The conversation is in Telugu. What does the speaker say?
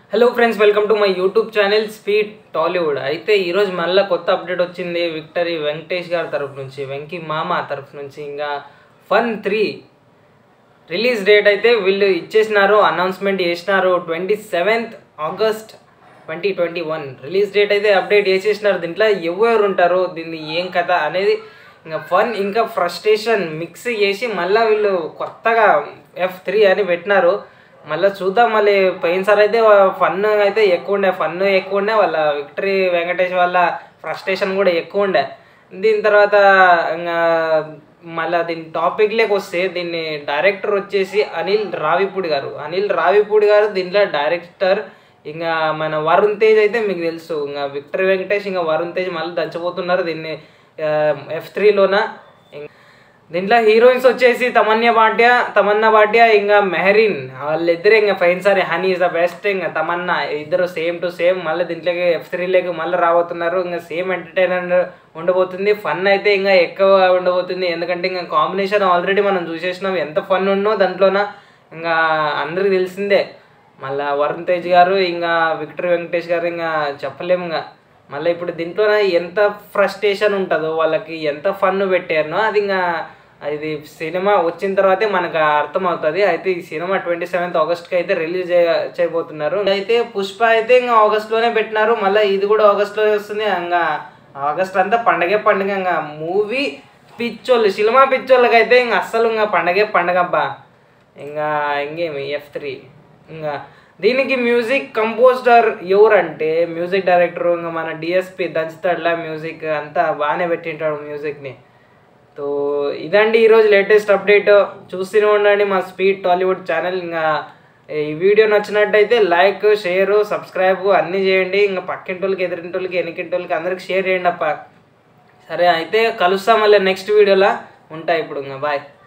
hello friends welcome to my YouTube channel speed Tollywood అయితే ఈరోజు మళ్ళీ కొత్త అప్డేట్ వచ్చింది విక్టరీ వెంకటేష్ గారి తరఫు నుంచి వెంకీ మామ తరఫు నుంచి ఇంకా ఫన్ త్రీ రిలీజ్ డేట్ అయితే వీళ్ళు ఇచ్చేసినారు అనౌన్స్మెంట్ చేసినారు twenty seventh August twenty twenty one release date అయితే అప్డేట్ చేసేసినారు దీంట్లో ఎవరు ఉంటారు దీన్ని ఏం కథ అనేది ఇంకా ఫన్ ఇంకా ఫ్రస్ట్రేషన్ మిక్స్ చేసి మళ్ళీ వీళ్ళు కొత్తగా ఎఫ్ త్రీ అని పెట్టినారు మళ్ళీ చూద్దాం మళ్ళీ పోయినసారి అయితే ఫన్ అయితే ఎక్కువ ఉండే ఫన్ ఎక్కువ ఉండే వాళ్ళ విక్టరీ వెంకటేష్ వాళ్ళ ఫ్రస్ట్రేషన్ కూడా ఎక్కువ ఉండే దీని తర్వాత ఇంకా మళ్ళీ దీని టాపిక్లోకి వస్తే దీన్ని డైరెక్టర్ వచ్చేసి అనిల్ రావిపూడి గారు అనిల్ రావిపూడి గారు దీంట్లో డైరెక్టర్ ఇంకా మన వరుణ్ తేజ్ అయితే మీకు తెలుసు ఇంకా విక్టర్ వెంకటేష్ ఇంకా వరుణ్ తేజ్ మళ్ళీ దంచబోతున్నారు దీన్ని ఎఫ్ త్రీలోన దీంట్లో హీరోయిన్స్ వచ్చేసి తమన్య భాటియా తమన్నా భాటియా ఇంకా మెహరీన్ వాళ్ళిద్దరు ఇంకా fine sorry honey is the best ఇంకా తమన్నా ఇద్దరు సేమ్ టు సేమ్ మళ్ళీ దీంట్లోకి ఎఫ్ త్రీలోకి మళ్ళీ రాబోతున్నారు ఇంకా సేమ్ ఎంటర్టైనర్ ఉండబోతుంది ఫన్ అయితే ఇంకా ఎక్కువ ఉండబోతుంది ఎందుకంటే ఇంకా కాంబినేషన్ ఆల్రెడీ మనం చూసేసినాం ఎంత ఫన్ ఉన్నో దాంట్లోన ఇంకా అందరికి తెలిసిందే మళ్ళీ వరుణ్ తేజ్ గారు ఇంకా విక్టర్ వెంకటేష్ గారు ఇంకా చెప్పలేము ఇంకా మళ్ళీ ఇప్పుడు దీంట్లో ఎంత ఫ్రస్ట్రేషన్ ఉంటుందో వాళ్ళకి ఎంత ఫన్ పెట్టారనో అది ఇంకా ఇది సినిమా వచ్చిన తర్వాతే మనకు అర్థమవుతుంది అయితే ఈ సినిమా ట్వంటీ సెవెంత్ ఆగస్ట్కి అయితే రిలీజ్ చేయబోతున్నారు అయితే పుష్ప అయితే ఇంకా ఆగస్ట్లోనే పెట్టినారు మళ్ళీ ఇది కూడా ఆగస్ట్లోనే వస్తుంది ఇంకా ఆగస్ట్ అంతా పండగే పండుగ ఇంకా మూవీ పిచ్చోళ్ళు సినిమా పిచ్చోళ్ళకి అయితే ఇంకా అస్సలు ఇంకా పండగే పండగ అబ్బా ఇంకా ఇంకేమి ఎఫ్ త్రీ ఇంకా దీనికి మ్యూజిక్ కంపోజర్ ఎవరంటే మ్యూజిక్ డైరెక్టర్ ఇంకా మన డిఎస్పి దంచుతాడులా మ్యూజిక్ అంతా బాగానే పెట్టింటాడు మ్యూజిక్ని సో ఇదండి ఈరోజు లేటెస్ట్ అప్డేట్ చూస్తూనే ఉండండి మా స్పీడ్ టాలీవుడ్ ఛానల్ ఇంకా ఈ వీడియో నచ్చినట్టయితే లైక్ షేర్ సబ్స్క్రైబ్ అన్నీ చేయండి ఇంకా పక్కింటోళ్ళకి ఎదురింటోళ్ళకి ఎన్నికింటోళ్ళకి అందరికి షేర్ చేయండి అప్ప సరే అయితే కలుస్తాం మళ్ళీ నెక్స్ట్ వీడియోలో ఉంటాయి ఇప్పుడు ఇంకా బాయ్